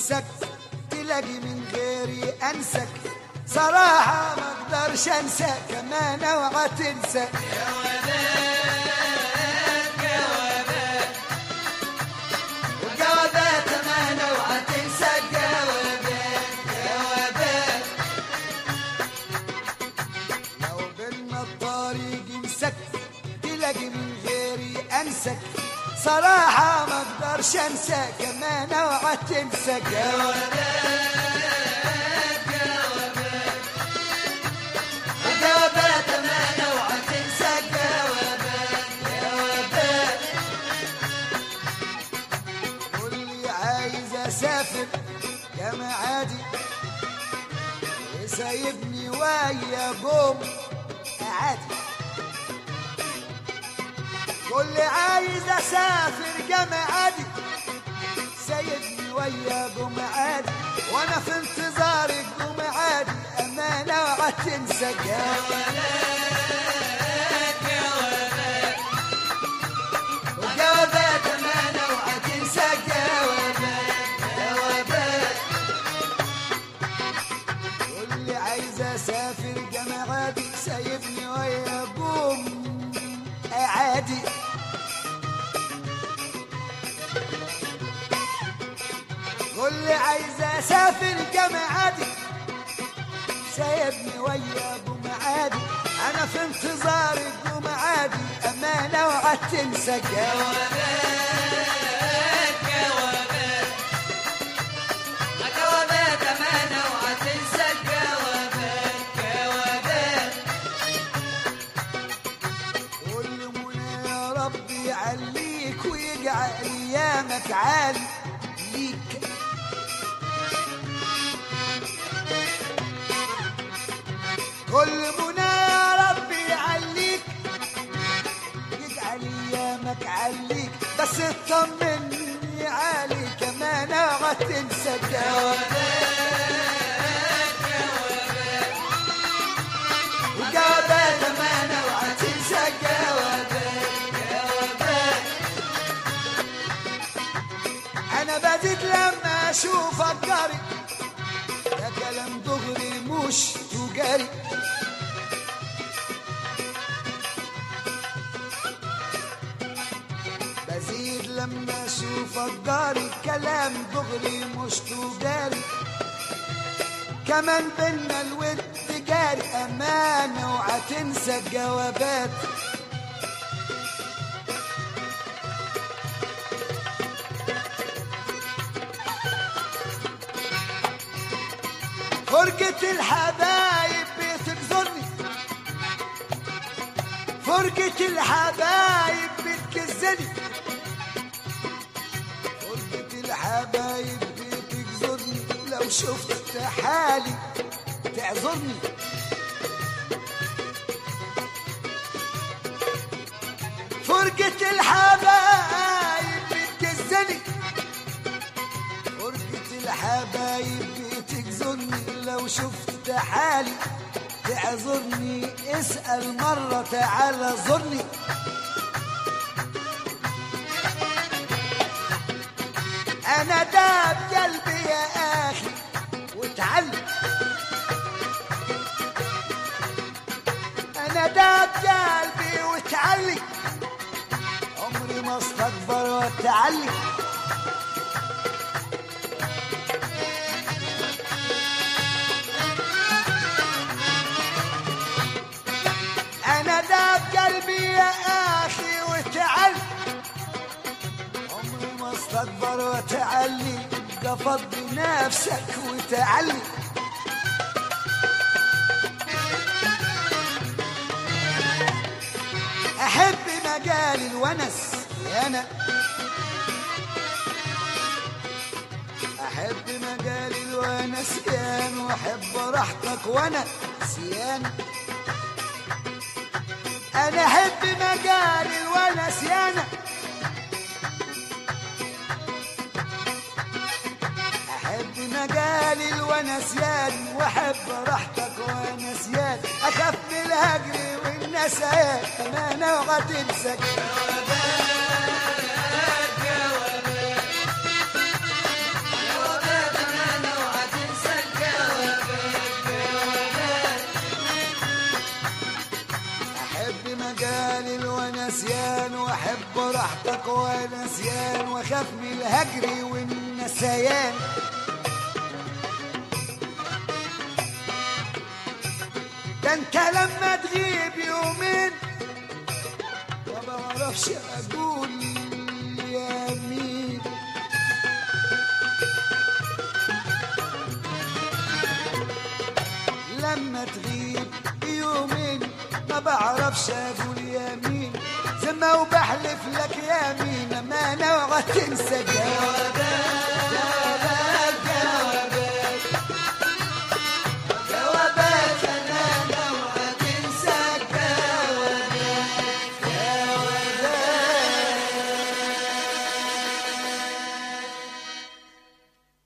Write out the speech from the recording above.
جنسك تلاقي من غيري انسك صراحة ما اقدرش انسى كمان اوعى تنسى وجوابات امان اوعى تنسى الجوابات جوابات لو بينا الطريق يمسك تلاقي من غيري انسك صراحة ما اقدرش انسى كمان اوعى تنسى جوابات جوابات أمانة اوعى تنسى جوابات جوابات قول لي عايز اسافر يا معادي سايبني ويا قوم عادي قول لي عايز اسافر جمعادي سايبني ويا قوم عادي وانا في انتظار القوم عادي امانه اوعى تنسى وجوابات امانه اوعى تنسى جوابات جوابات قول لي عايز اسافر جمعادي سايبني ويا قوم عادي قول لي عايز اسافر جمعادي سايبني ويا ابو معادي انا في انتظار الجمعة عادي امانه وعد تنسى جوابات أمانة وهتنسى الجوابات جوابات قول لي منى يا رب يعليك ويجعل ايامك عالي ليك كل منى يا رب يعليك يجعل ايامك عليك بس اطمني علي كمان اوعى تنسى وجوابات امانه اوعى تنسى جوابات جوابات انا بديت لما اشوفك جري ده كلام دغري مش تجاري بزيد لما اشوفك جاري كلام دغري مش تجاري كمان بينا الود جاري امانه وهتنسى الجوابات فرقة الحبايب بتجزرني فرقة الحبايب بتكزني فرقة الحبايب بتجزرني لو شفت حالي تعذرني فرقة الحبايب بتجزني فرقة الحبايب بتجزرني لو شفت حالي تعذرني اسأل مرة تعالى زرني أنا داب قلبي يا أخي وتعلم أنا داب قلبي وتعلي عمري ما استكبر وتعلي انا داب قلبي يا اخي وتعل عمري ما استكبر وتعلي قفض بنفسك وتعلي احب مجال الونس يا انا احب مجال الونس يان واحب راحتك وانا سيان انا احب مجال الونس يا انا احب مجال الونسيان واحب راحتك ونسيان اخاف من الهجر والنسيان امانه وهتنسك جوابات وحدك ونسيان واخاف من الهجر والنسيان ده انت لما تغيب يومين ما بعرفش اقول يا مين لما تغيب يومين ما بعرفش اقول يمين زي ما وبحلف لك يمين ما نوعة تنسى جوابك